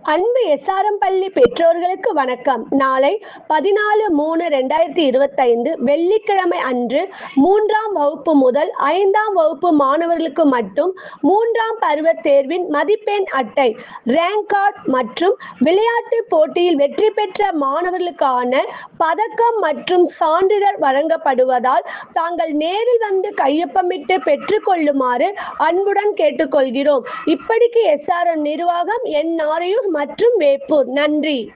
அன்பு எஸ்ஆர்எம் பள்ளி பெற்றோர்களுக்கு வணக்கம் நாளை பதினாலு மூணு ரெண்டாயிரத்தி இருபத்தைந்து வெள்ளிக்கிழமை அன்று மூன்றாம் வகுப்பு முதல் ஐந்தாம் வகுப்பு மாணவர்களுக்கு மட்டும் மூன்றாம் பருவ தேர்வின் மதிப்பெண் அட்டை ரேங்க் கார்டு மற்றும் விளையாட்டு போட்டியில் வெற்றி பெற்ற மாணவர்களுக்கான பதக்கம் மற்றும் சான்றிதழ் வழங்கப்படுவதால் தாங்கள் நேரில் வந்து கையொப்பமிட்டு பெற்றுக்கொள்ளுமாறு அன்புடன் கேட்டுக்கொள்கிறோம் இப்படிக்கு எஸ்ஆர்எம் நிர்வாகம் என் நாரையூர் மற்றும் வேப்பூர் நன்றி